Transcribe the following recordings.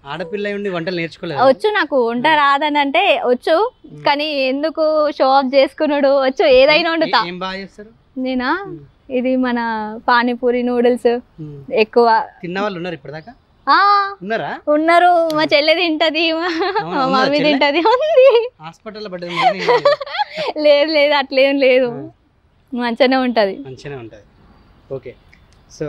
ఆడపిల్ల ఉండి వంటలు నేర్చుకోలేదు వచ్చు నాకు వంట రాదని అంటే వచ్చు కానీ ఎందుకు షో ఆఫ్ చేసుకున్నాడు వచ్చు ఏదైనా వండుతా ఏం బాగా చేస్తారు నేనా ఉమ్. ఇది మన పానీపూరి నూడిల్స్ ఉమ్. ఎక్కువ తిన్న వాళ్ళు ఉన్నారు ఇప్పటిదాకా ఆ ఉన్నారా ఉన్నారు మా చెల్లె తింటది మా అవునా, మా ఉందా మమ్మీ చెల్లె? తింటది ఉంది హాస్పిటల్లో పడ్డది మరి లేదు లేదు అట్లేం లేదు మంచిగానే ఉంటది మంచిగానే ఉంటుంది ఓకే సో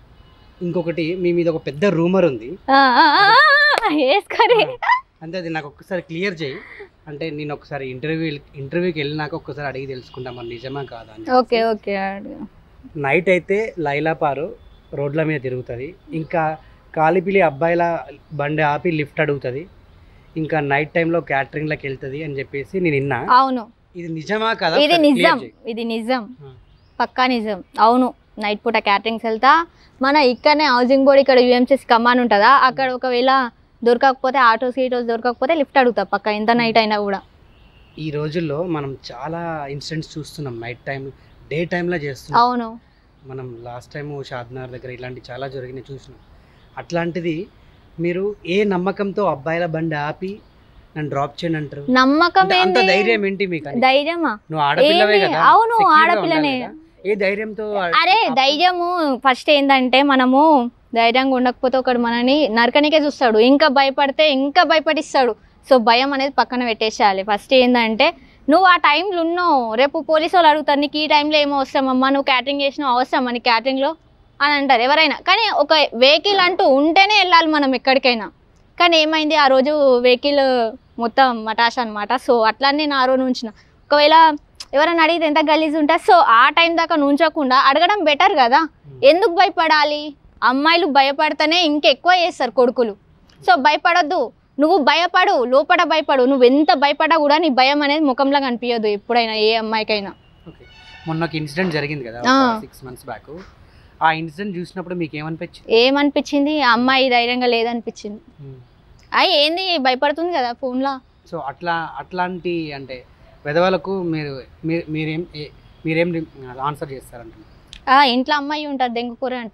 ఇంకొకటి మీ మీద ఒక పెద్ద రూమర్ ఉంది ఆ, ఆ, ఆ, ఆ, వేసుకోరి అంటే అది నాకు ఒక్కసారి క్లియర్ చేయి అంటే నేను ఒకసారి ఇంటర్వ్యూ ఇంటర్వ్యూకి వెళ్ళినాక ఒక్కసారి అడిగి తెలుసుకుంటాం మరి నిజమా కాదా అని ఓకే ఓకే అడుగు. నైట్ అయితే లైలా పారు రోడ్ల మీద తిరుగుతుంది ఇంకా కాలిపిలి అబ్బాయిల బండి ఆపి లిఫ్ట్ అడుగుతుంది ఇంకా నైట్ టైంలో క్యాటరింగ్లోకి వెళ్తుంది అని చెప్పేసి నేను విన్నా అవును ఇది నిజమా కదా ఇది ఒకసారి clear నిజం చేయి. ఇది నిజం ఆ. పక్కా నిజం అవును నైట్ పూట క్యాటరింగ్స్ వెళ్తా మన ఇక్కడనే హౌసింగ్ బోర్డ్ ఇక్కడ యూఎంసీస్ కమాన్ ఉంటుందా అక్కడ ఒకవేళ దొరకకపోతే ఆటోస్ గీటోస్ దొరకకపోతే లిఫ్ట్ అడుగుతా పక్క ఎంత నైట్ అయినా కూడా ఈ రోజుల్లో మనం చాలా ఇన్సిడెంట్స్ చూస్తున్నాం నైట్ టైం డే టైంలో చేస్తున్నాం అవును మనం లాస్ట్ టైం షాద్నగర్ దగ్గర ఇలాంటి చాలా జరిగినాయి చూసినాం అట్లాంటిది మీరు ఏ నమ్మకంతో అబ్బాయిల బండి ఆపి నన్ను డ్రాప్ చేయండి అంటారు నమ్మకం అంత- అంత ఏంది? ధైర్యం ఏంటి మీకు అని? ధైర్యమా నువ్వు ఆడపిల్లవే ఏంది? కదా అవును, secure గా ఆడపిల్లనే. ఉండాలి కదా. ఏ ధైర్యంతో ఆ- అరే ఆ- ధైర్యము ఫస్ట్ ఏంటంటే మనము ధైర్యంగా ఉండకపోతే ఒకడు మనని నరకనికే చూస్తాడు ఇంకా భయపడితే ఇంకా భయపడిస్తాడు సో భయం అనేది పక్కన పెట్టేసేయాలి ఫస్ట్ ఏంటంటే నువ్వు ఆ టైంలో ఉన్నావు రేపు పోలీసు వాళ్ళు అడుగుతారు నీకు ఈ టైంలో ఏమో అవసరమమ్మా నువ్వు క్యాటరింగ్ చేసినావు అవసరమా నీ క్యాటరింగ్లో అని అంటారు ఎవరైనా కానీ ఒక వెహికల్ అంటూ ఉంటేనే వెళ్ళాలి మనం ఎక్కడికైనా కానీ ఏమైంది ఆ రోజు వెహికల్ మొత్తం మటాష్ అనమాట సో అట్లా నేను ఆ రోజు ఉంచిన ఒకవేళ ఎవరైనా అడిగితే ఎంత గలీజ్ ఉంటే సో ఆ టైం దాకా నుంచకుండా అడగడం బెటర్ కదా ఎందుకు భయపడాలి అమ్మాయిలు భయపడితేనే ఇంకెక్కువ చేస్తారు కొడుకులు సో భయపడొద్దు నువ్వు భయపడు లోపల భయపడు నువ్వు ఎంత భయపడా కూడా నీ భయం అనేది ముఖంలో కనిపించదు ఎప్పుడైనా ఏ అమ్మాయికైనా ఓకే. మొన్న ఒక ఇన్సిడెంట్ జరిగింది కదా ఆ. సిక్స్ మంత్స్ బ్యాక్ ఆ ఇన్సిడెంట్ చూసినప్పుడు మీకు ఏమనిపించింది ఏమనిపించింది ఆ అమ్మాయి ధైర్యంగా లేదనిపించింది అయ్యి ఏంది భయపడుతుంది కదా ఫోన్లో సో అట్లా అట్లాంటి అంటే పెదవులకు మీరు మీరు- మీరేం ఏ- మీరేం ఆన్సర్ చేస్తారంట ఇంట్లో అమ్మాయి ఉంటుంది దెంగుకూర అంట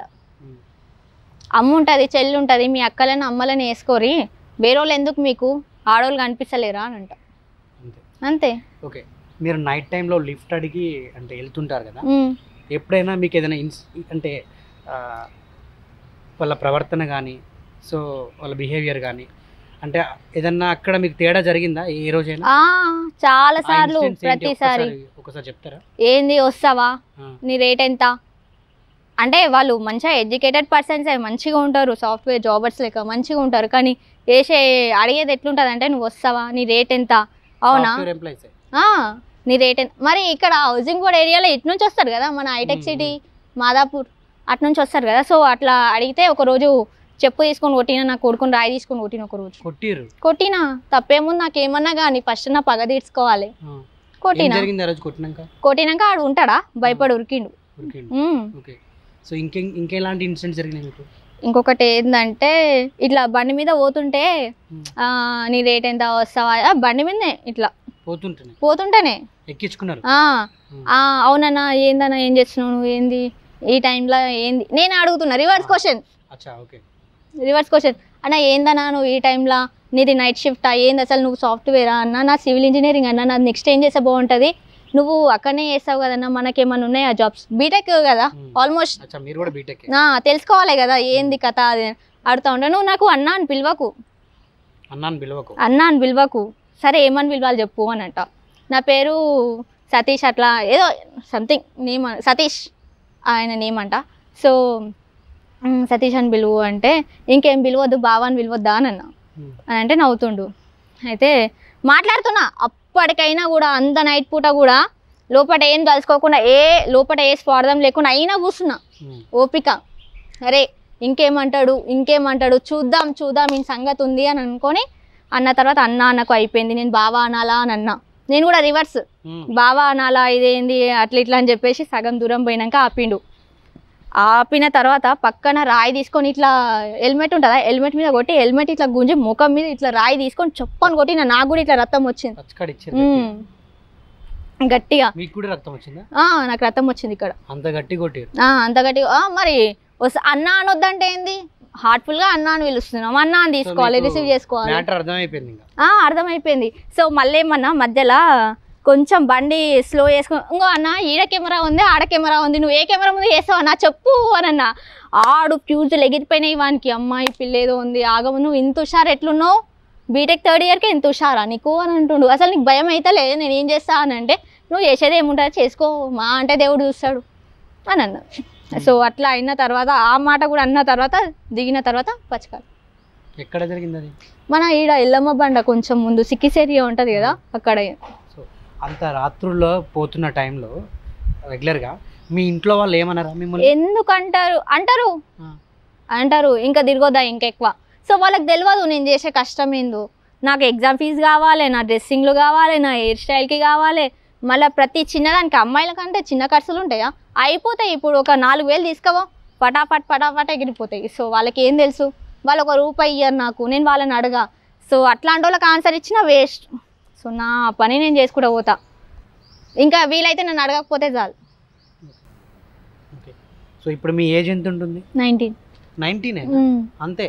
అమ్మ ఉంటుంది చెల్లి ఉంటుంది మీ అక్కలను అమ్మలని వేసుకోరి వేరేవాళ్ళు ఎందుకు మీకు ఆడవాళ్ళు కనిపిస్తలేరా అని అంట అంతే అంతే ఓకే మీరు నైట్ టైంలో లిఫ్ట్ అడిగి అంటే వెళ్తుంటారు కదా ఉమ్. ఎప్పుడైనా మీకు ఏదైనా ఇన్స్ అంటే ఆ, వాళ్ళ ప్రవర్తన కానీ సో వాళ్ళ బిహేవియర్ కానీ అంటే ఏదన్నా అక్కడ మీకు తేడా జరిగిందా ఏ రోజైనా ఆ చాలా ఆ సార్లు incidents ఏంటి? ప్రతిసారి ఒక్కసారి- ఒకసారి చెప్తారా ఏంది వస్తావా ఆ, నీ రేట్ ఎంత అంటే వాళ్ళు మంచిగా ఎడ్యుకేటెడ్ పర్సన్స్ మంచిగా ఉంటారు సాఫ్ట్వేర్ జాబర్స్ లెక్క మంచిగా ఉంటారు కానీ వేసే అడిగేది ఎట్లుంటుంది అంటే నువ్వు వస్తావా నీ రేట్ ఎంత అవునా సాఫ్ట్వేర్ ఎంప్లాయీస్ ఆ, నీ రేట్ ఎంత మరి ఇక్కడ హౌసింగ్ బోర్డ్ ఏరియాలో ఇటు నుంచి వస్తారు కదా మన హైటెక్ మ్మ్. సిటీ మాదాపూర్ అటు నుంచి వస్తారు కదా సో అట్లా అడిగితే ఒక రోజు చెప్పు తీసుకొని కొట్టిన నా కొడుకుని రాయి తీసుకొని కొట్టిన ఒక రోజు కొట్టిర్రు కొట్టినా తప్పేముంది నాకేమన్నా కానీ ఫస్ట్ నా పగ తీర్చుకోవాలి ఆ. ఏం కొట్టినా జరిగింది ఆ రోజు కొట్టినాక కొట్టినాక ఆడు ఉంటాడా భయపడి ఉరికిండు ఉరికిండు మ్మ్. ఓకే సో ఇంకే ఇంకెలాంటి ఇన్సిడెంట్స్ జరిగినాయి మీకు ఇంకొకటి ఏంటంటే ఇట్లా బండి మీద పోతుంటే మ్మ్. ఆ, నీ రేట్ ఎంత వస్తావా ఆ, బండి మీదనే ఇట్లా పోతుంటున్నాయి పోతుంటేనే ఎక్కించుకున్నారు ఆ, మ్మ్. ఆ, అవునన్నా ఏందన్నా ఏం చేస్తున్నావు నువ్వు ఏంది ఈ టైంలో ఏంది నేను అడుగుతున్నా రివర్స్ క్వశ్చన్ అచ్చా ఓకే రివర్స్ క్వశ్చన్ అన్న ఏందన్నా నువ్వు ఈ టైంలో నీది నైట్ షిఫ్టా ఏంది అసలు నువ్వు సాఫ్ట్వేరా అన్న నా సివిల్ ఇంజనీరింగ్ అన్న నాది నెక్స్ట్ ఏం చేస్తే బాగుంటుంది నువ్వు అక్కడనే చేస్తావు కదన్నా మనకేమన్నా ఉన్నాయా జాబ్స్ బీటెక్ కదా మ్మ్. ఆల్మోస్ట్ అచ్చా మీరు కూడా బీటెక్ నా తెలుసుకోవాలి కదా ఏంది కథ అది అడుగుతా ఉంటా నువ్వు నాకు అన్న అని పిలవకు అన్నాను పిలవకు అన్న అని పిలవకు సరే ఏమని పిలవాలి చెప్పు అని అంట నా పేరు సతీష్ అట్లా ఏదో సంథింగ్ నేమ్ సతీష్ ఆయన నేమ్ అంట సో "మ్, సతీష్ అని పిలువు అంటే ఇంకేం పిలవద్దు బావ అని పిలవద్దా అని అన్నా మ్మ్. అని అంటే నవ్వుతుండు అయితే మాట్లాడుతున్నా అప్పటికైనా కూడా అంత నైట్ పూట కూడా లోపల ఏం తలుసుకోకుండా ఏ లోపల ఏ స్వార్థం లేకుండా అయినా కూర్చున్నా మ్మ్. ఓపిక అరే ఇంకేమంటాడు ఇంకేమంటాడు చూద్దాం చూద్దాం ఈ సంగతి ఉంది అని అనుకొని అన్న తర్వాత అన్న అన్నకు అయిపోయింది నేను బావా అనాలా అని అన్నా నేను కూడా రివర్స్ మ్మ్. బావా అనాలా ఇదేంది అట్లా ఇట్లా అని చెప్పేసి సగం దూరం పోయినాక ఆపిండు ఆపిన తర్వాత పక్కన రాయి తీసుకొని ఇట్లా హెల్మెట్ ఉంటుందా హెల్మెట్ మీద కొట్టి హెల్మెట్ ఇట్లా గుంజి ముఖం మీద ఇట్లా రాయి తీసుకొని చొప్పని కొట్టిన నాకు కూడా ఇట్లా రక్తం వచ్చింది పచ్చకాడ ఇచ్చారు ఉమ్. గట్టిగా మీకు కూడా రక్తం వచ్చిందా ఆ, నాకు రక్తం వచ్చింది ఇక్కడ అంత గట్టి కొట్టిరు ఆ, అంత గట్టిగా ఆ, మరి వస్- అన్న అనొద్దంటే ఏంది హార్ట్ఫుల్గా అన్న అని పిలుస్తున్నాం అన్న అని తీసుకోవాలి మీకు రిసీవ్ చేసుకోవాలి మ్యాటర్ అర్థమైపోయింది ఇంకా ఆ, అర్థమైపోయింది సో మళ్ళీ ఏమన్నా మధ్యలో కొంచెం బండి స్లో చేసుకుని ఇంకో అన్న ఈడ కెమెరా ఉంది ఆడ కెమెరా ఉంది నువ్వు ఏ కెమెరా ముందు చేస్తావు అన్న చెప్పు అని అన్న ఆడు ఫ్యూజులు ఎగిరిపోయినాయి వానికి అమ్మాయి పిల్లేదో ఉంది ఆగము నువ్వు ఇంత హుషారు ఎట్లున్నావు బీటెక్ థర్డ్ ఇయర్కే ఇంత హుషారా నీకు అని అంటుండు అసలు నీకు భయం అయితే లేదు నేను ఏం చేస్తా అని అంటే నువ్వు చేసేది ఏముంటుంది చేసుకో మా అంటే దేవుడు చూస్తాడు అని అన్న సో అట్లా అయిన తర్వాత ఆ మాట కూడా అన్న తర్వాత దిగిన తర్వాత పచ్చకాడు ఎక్కడ జరిగింది అది మన ఈడ ఎల్లమ్మ బండ కొంచెం ముందు సిక్కిస్ ఏరియా ఉంటుంది కదా అక్కడ సో అంత రాత్రుల్లో పోతున్న టైంలో రెగ్యులర్గా మీ ఇంట్లో వాళ్ళు ఏమన్నారా మిమ్మల్ని ఎందుకు అంటారు అంటారు ఆ. అంటారు ఇంకా తిరగొద్దా ఇంకెక్కువ సో వాళ్ళకి తెలియదు నేను చేసే కష్టం ఏందో నాకు ఎగ్జామ్ ఫీజు కావాలి నా డ్రెస్సింగ్లు కావాలి నా హెయిర్ స్టైల్కి కావాలి మళ్ళీ ప్రతి చిన్నదానికి అమ్మాయిల కంటే చిన్న ఖర్చులు ఉంటాయా అయిపోతాయి ఇప్పుడు ఒక నాలుగు వేలు తీసుకోవా పటాపట్ పటాపట్ ఎగిరిపోతాయి సో వాళ్ళకి ఏం తెలుసు వాళ్ళు ఒక రూపాయి ఇయ్యరు నాకు నేను వాళ్ళని అడగా సో అట్లాంటి వాళ్ళకి ఆన్సర్ ఇచ్చిన వేస్ట్ సో నా పని నేను చేసుకుంటూ పోతా ఇంకా వీలైతే నన్ను అడగకపోతే చాలు ఓకే సో ఇప్పుడు మీ ఏజ్ ఎంత ఉంటుంది నైన్టీన్ నైన్టీనే అంతే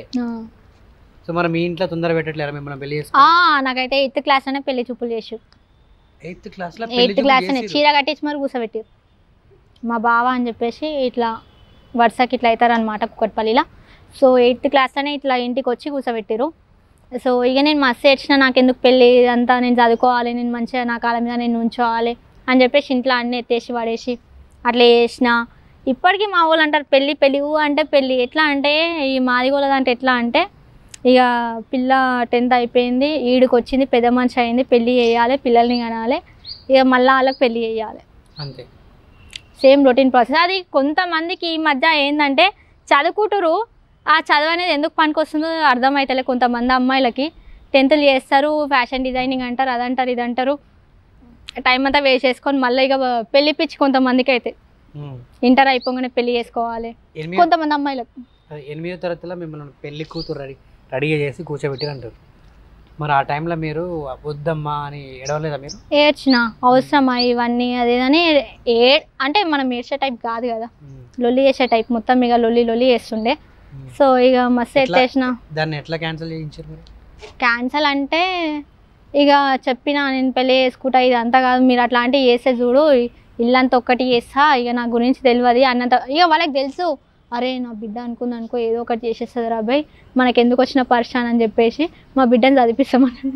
సో మరి మీ ఇంట్లో తొందర పెట్టట్లేరా మిమ్మల్ని పెళ్లి చేసుకో నాకైతే ఎయిత్ క్లాస్ అనే పెళ్లి చూపులు చేసి ఎయిత్ క్లాస్ లో ఎయిత్ క్లాస్ అనే చీర కట్టించి మరి కూర్చోబెట్టారు మా బావ అని చెప్పేసి ఇట్లా వరుసకి ఇట్లా అవుతారనమాట కుక్కట్పల్లిలో సో ఎయిత్ క్లాస్ అనే ఇట్లా ఇంటికి వచ్చి కూర్చోబెట్టారు సో ఇక నేను మస్తు ఏడ్చిన నాకు ఎందుకు పెళ్ళి ఇదంతా నేను చదువుకోవాలి నేను మంచిగా నా కాళ్ళ మీద నేను ఉంచోవాలి అని చెప్పేసి ఇంట్లో అన్నీ ఎత్తేసి పడేసి అట్లా చేసిన ఇప్పటికీ మా వాళ్ళు అంటారు పెళ్ళి పెళ్ళి ఊ అంటే పెళ్ళి ఎట్లా అంటే ఈ మాదిగోళ్ళది అంటే ఎట్లా అంటే ఇక పిల్ల టెన్త్ అయిపోయింది ఈడికి వచ్చింది పెద్ద మనిషి అయింది పెళ్ళి చేయాలి పిల్లల్ని కనాలి ఇక మళ్ళీ వాళ్ళకి పెళ్ళి చేయాలి అంతే సేమ్ రొటీన్ ప్రాసెస్ అది కొంతమందికి ఈ మధ్య ఏంటంటే చదువుకుంటారు ఆ చదువు అనేది ఎందుకు పనికొస్తుందో అర్థమవుతలే కొంతమంది అమ్మాయిలకి టెన్త్లు చేస్తారు ఫ్యాషన్ డిజైనింగ్ అంటారు అదంటారు ఇదంటారు టైం అంతా వేస్ట్ చేసుకొని మళ్ళీ ఇక పెళ్లి పిచ్చి కొంతమందికి అయితే ఉమ్. ఇంటర్ అయిపోగానే పెళ్లి చేసుకోవాలి ఎనిమిదో కొంతమంది అమ్మాయిలకు అదే ఎనిమిదో తరగతిలో మిమ్మల్ని పెళ్లి కూతురు రెడీ రెడీగా చేసి కూర్చోబెట్టి అంటారు మరి ఆ టైంలో మీరు వద్దమ్మా అని ఎడవలేదా మీరు ఏడ్చిన అవసరమా ఇవన్నీ అదేదని ఏ అంటే మనం ఏడ్చే టైప్ కాదు కదా ఉమ్. లొల్లి చేసే టైప్ మొత్తం ఇక లొల్లి లొల్లి చేస్తుండే ఉమ్. సో ఇక మస్తు ఎట్లా? ఎత్తేసిన దాన్ని ఎట్లా క్యాన్సిల్ చేయించారు మరి క్యాన్సల్ అంటే ఇక చెప్పిన నేను పెళ్ళి చేసుకుంటా ఇదంతా కాదు మీరు అట్లాంటివి చేస్తే చూడు ఇల్లంతా ఒక్కటి చేస్తా ఇక నా గురించి తెలియదు అన్నంత ఇక వాళ్ళకి తెలుసు అరే నా బిడ్డ అనుకుంది అనుకో ఏదో ఒకటి చేసేస్తుంది రాబాయ్ మనకి ఎందుకు వచ్చిన పరిశాన్ అని చెప్పేసి మా బిడ్డని చదివిస్తామని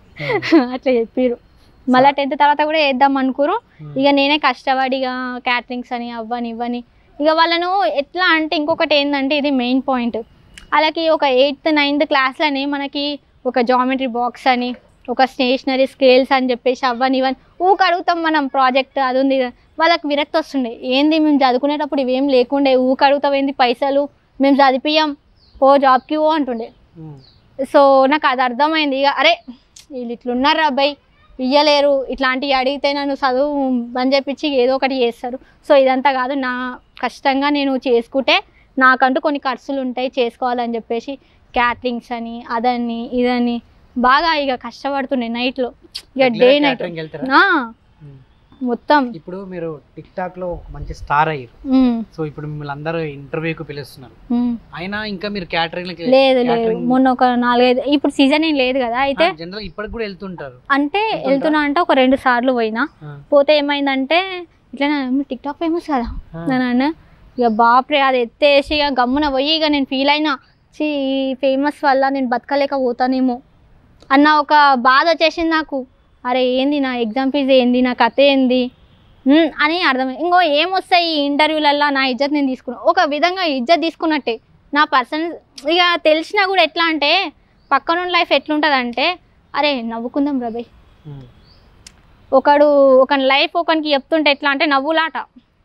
అట్లా చెప్పారు మళ్ళీ టెన్త్ తర్వాత కూడా వేద్దాం అనుకోరు ఉమ్. ఇక నేనే కష్టపడి ఇక క్యాటరింగ్స్ అని అవ్వని ఇవ్వని ఇక వాళ్ళను ఎట్లా అంటే ఇంకొకటి ఏంటంటే ఇది మెయిన్ పాయింట్ వాళ్ళకి ఒక ఎయిత్ నైన్త్ క్లాస్లోనే మనకి ఒక జామెట్రీ బాక్స్ అని ఒక స్టేషనరీ స్కేల్స్ అని చెప్పేసి అవ్వని ఇవన్నీ ఊక అడుగుతాం మనం ప్రాజెక్ట్ అది ఉంది ఇది ఉంది. వాళ్ళకి విరక్తి వస్తుండే ఏంది మేము చదువుకునేటప్పుడు ఇవేం లేకుండే ఊక అడుగుతాం ఏంది పైసలు మేము చదివిపియం పో జాబ్కి పో అంటుండే ఉమ్. సో నాకు అది అర్థమైంది ఇక అరే వీళ్ళు ఇట్లున్నారు అబ్బాయి ఇయ్యలేరు ఇట్లాంటివి అడిగితే నన్ను చదువు అని చెప్పించి ఏదో ఒకటి చేస్తారు సో ఇదంతా కాదు నా కష్టంగా నేను చేసుకుంటే నాకంటూ కొన్ని ఖర్చులు ఉంటాయి చేసుకోవాలని చెప్పేసి క్యాటరింగ్స్ అని అదని ఇదని బాగా ఇక కష్టపడుతుండే నైట్లో ఇక డే Regular నైట్ catering వెళ్తారా ఉమ్. మొత్తం ఇప్పుడు మీరు టిక్ టాక్ లో ఒక మంచి స్టార్ అయ్యారు ఉమ్, సో ఇప్పుడు మిమ్మల్ని అందరూ ఇంటర్వ్యూకి పిలుస్తున్నారు ఉమ్. అయినా ఇంకా మీరు క్యాటరింగ్ లేదు లేదు మొన్న ఒక నాలుగైదు ఇప్పుడు సీజన్ ఏం లేదు కదా అయితే జనరల్ ఇప్పటికి కూడా వెళ్తుంటారు అంటే వెళ్తుంటారా? వెళ్తున్నా అంటే ఒక రెండు సార్లు పోయినా ఆ, పోతే ఏమైందంటే ఇట్లా టిక్ టాక్ ఫేమస్ కదా ఆ. నేను ఇక బాప్రే అది ఎత్తేసి ఇక గమ్మున పోయి ఇక నేను ఫీల్ అయినా చి ఈ ఫేమస్ వల్ల నేను బతకలేకపోతానేమో అన్న ఒక బాధ వచ్చేసింది నాకు అరే ఏంది నా ఎగ్జామ్ ఫీజు ఏంది నా కథ ఏంది ఉమ్, అని అర్థం ఇంకో ఏమొస్తాయి ఈ ఇంటర్వ్యూలల్లో నా ఇజ్జత్ నేను తీసుకున్నా ఒక విధంగా ఇజ్జత్ తీసుకున్నట్టే నా పర్సన్ ఇక తెలిసినా కూడా ఎట్లా అంటే పక్కన లైఫ్ ఎట్లుంటుంది అంటే అరే నవ్వుకుందాం రబయ్ ఉమ్. ఒకడు ఒక లైఫ్ ఒకనికి చెప్తుంటే ఎట్లా అంటే నవ్వులాట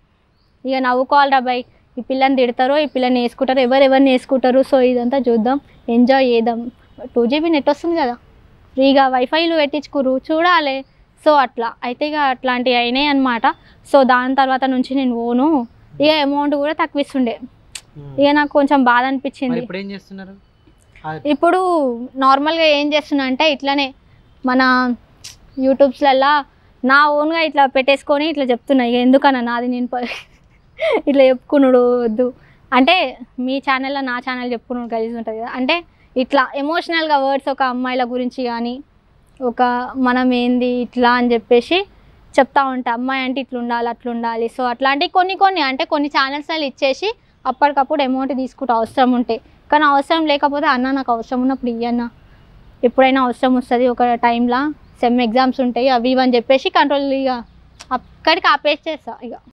ఇక నవ్వుకోవాలి రాబాయ్ ఈ పిల్లని తిడతారు ఈ పిల్లని వేసుకుంటారు ఎవరెవరిని వేసుకుంటారు సో ఇదంతా చూద్దాం ఎంజాయ్ చేద్దాం టూ జీబీ నెట్ వస్తుంది కదా ఫ్రీగా వైఫైలు పెట్టించుకురు చూడాలి సో అట్లా అయితే ఇక అట్లాంటివి అయినాయి అనమాట సో దాని తర్వాత నుంచి నేను ఓను ఇక అమౌంట్ కూడా తక్కువ ఇస్తుండే ఉమ్. ఇక నాకు కొంచెం బాధ మరి అనిపించింది ఇప్పుడు ఏం చేస్తున్నారు ఆ, ఇప్పుడు నార్మల్గా ఏం చేస్తున్నా అంటే ఇట్లానే మన యూట్యూబ్స్లల్లా నా ఓన్గా ఇట్లా పెట్టేసుకొని ఇట్లా చెప్తున్నా ఇక ఎందుకన్నా నాది నేను ప- ఇట్లా చెప్పుకున్నాడు వద్దు అంటే మీ ఛానల్లో నా ఛానల్ చెప్పుకున్న కలిసి ఉంటుంది కదా అంటే ఇట్లా ఎమోషనల్గా వర్డ్స్ ఒక అమ్మాయిల గురించి కానీ ఒక మనం ఏంది ఇట్లా అని చెప్పేసి చెప్తా ఉంటా అమ్మాయి అంటే ఇట్లా ఉండాలి అట్లా ఉండాలి సో అట్లాంటి కొన్ని కొన్ని అంటే కొన్ని ఛానల్స్లో ఇచ్చేసి అప్పటికప్పుడు అమౌంట్ తీసుకుంటే అవసరం ఉంటే కానీ అవసరం లేకపోతే అన్న నాకు అవసరం ఉన్నప్పుడు ఇయ్యన్న ఎప్పుడైనా అవసరం వస్తుంది ఒక టైంలో సెమ్ ఎగ్జామ్స్ ఉంటాయి అవి ఇవి అని చెప్పేసి కంట్రోల్ ఇక అక్కడికి ఆపేసేస్తా ఇక